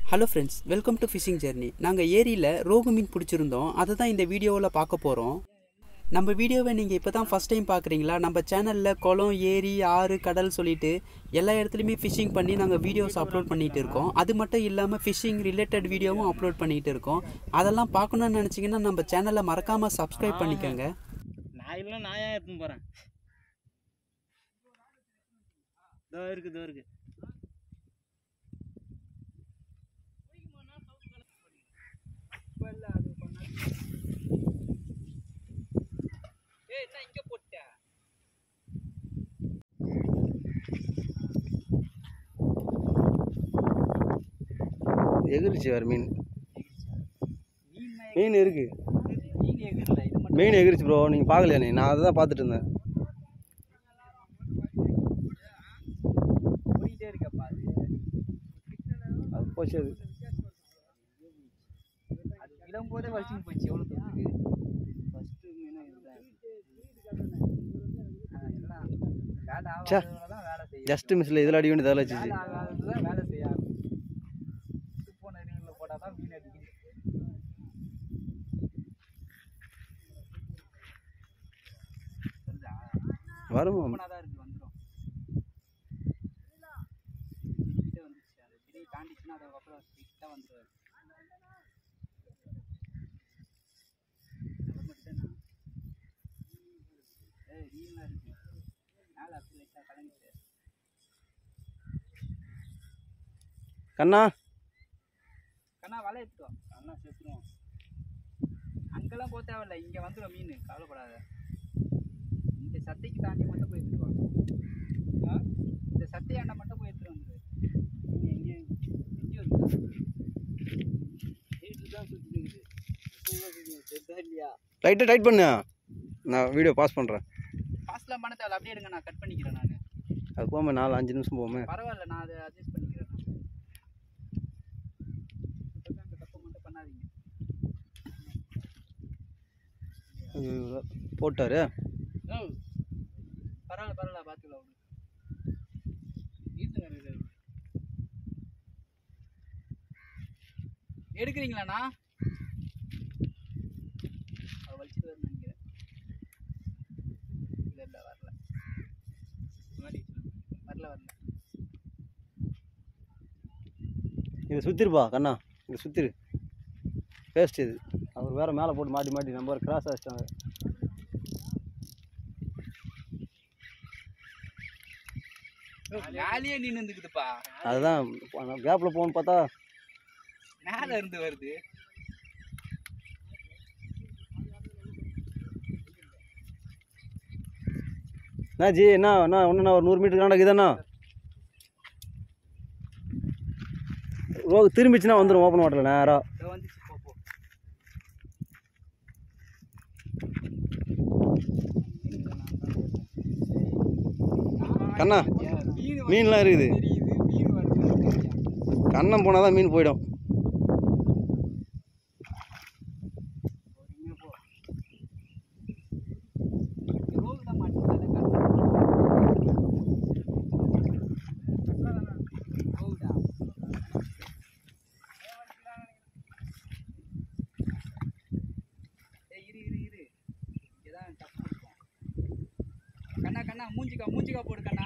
Hello friends welcome to fishing journey நாங்கள் ஏரியில் ரோகு மீன் பிடிச்சிருந்தோம் அதை தான் இந்த வீடியோவில் பார்க்க போகிறோம் நம்ம வீடியோவை நீங்கள் இப்போ தான் ஃபஸ்ட் டைம் பார்க்குறீங்களா நம்ம சேனலில் குளம் ஏரி ஆறு கடல் சொல்லிட்டு எல்லா இடத்துலையுமே ஃபிஷிங் பண்ணி நாங்கள் வீடியோஸ் அப்லோட் பண்ணிகிட்டு இருக்கோம் அது மட்டும் இல்லாமல் ஃபிஷிங் ரிலேட்டட் வீடியோவும் அப்லோட் பண்ணிகிட்டு இருக்கோம் அதெல்லாம் பார்க்கணுன்னு நினச்சிங்கன்னா நம்ம சேனலை மறக்காமல் சப்ஸ்கிரைப் பண்ணிக்கோங்க நான் இல்லை நான் ஏன் எடுத்துன்னு போகிறேன் இதோ இருக்கு இதோ இருக்கு எகிரிச்சு வேறு மீன் மீன் இருக்கு மீன் எகிரல இது மட்டும் மீன் எகிரிச்சு ப்ரோ நீங்கள் பார்க்கலையா நீ நான் அதை தான் பார்த்துட்டு இருந்தேன் போயிட்டே இருக்கப்பா அது அது போச்சு அது அது விடும்போதே வலிச்சுன்னு போச்சு எவ்வளோ தூரத்துக்கு ஃபஸ்ட்டு மீனும் இதுதான் அதெல்லாம் வேலை ச்சே. ஆகாதவங்க தான் வேலை செய்யும் ஜஸ்ட் மிஸ்ல இதில் அடி வேண்டிய வேலை வச்சுச்சு வேலை ஆகாதது தான் வேலை செய்யாது போன நீரில் போட்டால் தான் மீன் அடிக்கும் புரியுதா? வரும் ஓப்பனாக தான் இருக்கு வந்துடும் கிட்ட வந்துச்சு அது பெரிய தாண்டிச்சுன்னா அதுக்கப்புறம் ஸ்ட்ரிக்டாக வந்துடுவாரு ஏய் மீன்லாம் இருக்கு மேலே அப்படி லைட்டாக கலங்கிட்டு கண்ணா கண்ணா வலை எடுத்துட்டு வா கண்ணா சேர்த்துருவோம் அங்கெல்லாம் போக தேவையில்ல இங்கே வந்துடும் மீன் கவலைப்படாத இந்த சத்தைக்கு தாண்டி மட்டும் போய் எடுத்துட்டு வா ஆ? இந்த சத்தையாண்ட மட்டும் போய் எடுத்துட்டு வந்துடு மீன் எங்கேயும் எங்கேயும் இருக்கா தான் சுற்றிட்டு இருக்குது இல்லையா லைட்டாக டைட் பண்ணு நான் வீடியோ பாஸ் பண்ணுறேன் பாஸ்லாம் பண்ண தேவை அப்படியே எடுங்க நான் கட் பண்ணிக்கிறேன் நான் அது போகாம நாலு அஞ்சு நிமிஷம் போகாம பரவாயில்ல நான் அதை அட்ஜஸ்ட் பண்ணிக்கிறேன் நான் இந்த தப்பு மட்டும் பண்ணாதீங்க ஐயோ, போட்டாரு ஓ பரவாயில்ல பரவாயில்ல பார்த்துக்கலாம் விடு ஈஸுங்க இது எடுக்கிறீங்களாண்ணா அவ வலிச்சுட்டு வரும்னு நினைக்கிறேன் இல்லை இல்லை வரல முன்னாடி வரல வரல இதை சுற்றிருப்பா கண்ணா இதை சுற்றிரு வேஸ்ட் இது அவர் வேறு மேலே போட்டு மாட்டி மாட்டி நம்ம ஒரு கிராஸ் ஆச்சிட்டாங்க மேலேயே நின்று இருந்துக்குதுப்பா அதுதான் கேப்பில் போகணுன்னு பார்த்தா மேலே இருந்து வருது என்ன ஜி என்ன என்ன ஒன்றுண்ணா ஒரு நூறு மீட்டர் கணக்கு இதாண்ணா ரோ திரும்பிச்சுன்னா வந்துடும் ஓப்பன் வாட்டரில் நேராக இதோ வந்துச்சு போ போ கண்ணா மீன் மீன்லாம் இருக்குது தெரியுது மீன் வருது கண்ணம் போனால் தான் மீன் போயிடும் பொறுமையா போ ரோகு தான் மாட்டிக்கிட்டாலே ரோகுடா ஏய் இரு இரு இரு இங்கதான் தப்பு இருக்கும் கண்ணா கண்ணா மூஞ்சிக்கா மூஞ்சிக்கா போடு கண்ணா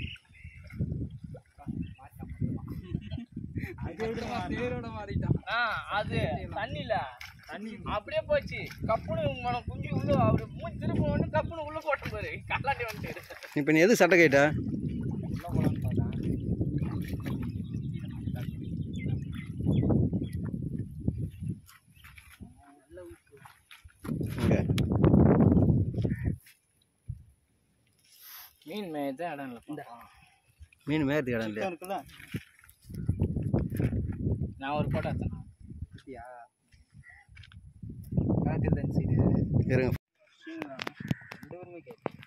மாட்டான் மொத்தமா. தேரோட மாறிட்டான் ஆ அது தண்ணியில் தண்ணி அப்படியே போச்சு கப்புனு மனம் குஞ்சு உள்ள அவர் மூஞ்சி திரும்ப ஒன்று கப்புனு உள்ள போட்டு போரு கல்லாட்டி வந்துட்டு இப்போ நீ எது சட்டை கேட்ட உள்ள போலான்னு பார்த்தா இங்கே மீன் மேய்தான் இடம் இல்லை மீன் மேயறதுக்கு இடம் இல்லையா இருக்குல்ல நான் ஒரு போட்டோ எடுத்தேன் அப்படியா காத்திருந்தேன் சைடு இருங்க ரெண்டு பேருமே கேட்கு